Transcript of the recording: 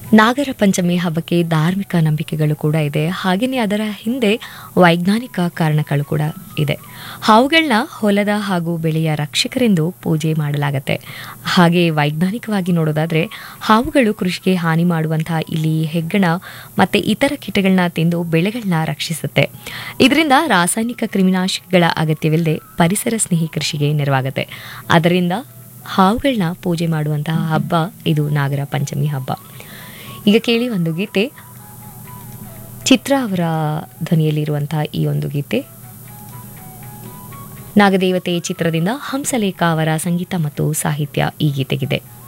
ನಾಗರ ಪಂಚಮಿ ಹಬ್ಬಕ್ಕೆ ಧಾರ್ಮಿಕ ನಂಬಿಕೆಗಳು ಕೂಡ ಇದೆ ಹಾಗೆಯೇ ಅದರ ಹಿಂದೆ ವೈಜ್ಞಾನಿಕ ಕಾರಣಗಳು ಕೂಡ ಇದೆ ಹಾವುಗಳನ್ನ ಹೊಲದ ಹಾಗೂ ಬೆಳೆಯ ರಕ್ಷಕರೆಂದು ಪೂಜೆ ಮಾಡಲಾಗತ್ತೆ ಹಾಗೆ ವೈಜ್ಞಾನಿಕವಾಗಿ ನೋಡೋದಾದ್ರೆ ಹಾವುಗಳು ಕೃಷಿಗೆ ಹಾನಿ ಮಾಡುವಂತಹ ಇಲಿ ಹೆಗ್ಗಣ ಮತ್ತೆ ಇತರ ಕೀಟಗಳನ್ನ ತಿಂದು ಬೆಳೆಗಳನ್ನ ರಕ್ಷಿಸುತ್ತೆ ಇದರಿಂದ ರಾಸಾಯನಿಕ ಕ್ರಿಮಿನಾಶಕಗಳ ಅಗತ್ಯವಿಲ್ಲದೆ ಪರಿಸರ ಸ್ನೇಹಿ ಕೃಷಿಗೆ ನೆರವಾಗುತ್ತೆ ಅದರಿಂದ ಹಾವುಗಳನ್ನ ಪೂಜೆ ಮಾಡುವಂತಹ ಹಬ್ಬ ಇದು ನಾಗರ ಪಂಚಮಿ ಹಬ್ಬ ಈಗ ಕೇಳಿ ಒಂದು ಗೀತೆ ಚಿತ್ರ ಅವರ ಧ್ವನಿಯಲ್ಲಿರುವಂತಹ ಈ ಒಂದು ಗೀತೆ ನಾಗದೇವತೆ ಚಿತ್ರದಿಂದ ಹಂಸಲೇಖ ಅವರ ಸಂಗೀತ ಮತ್ತು ಸಾಹಿತ್ಯ ಈ ಗೀತೆಗಿದೆ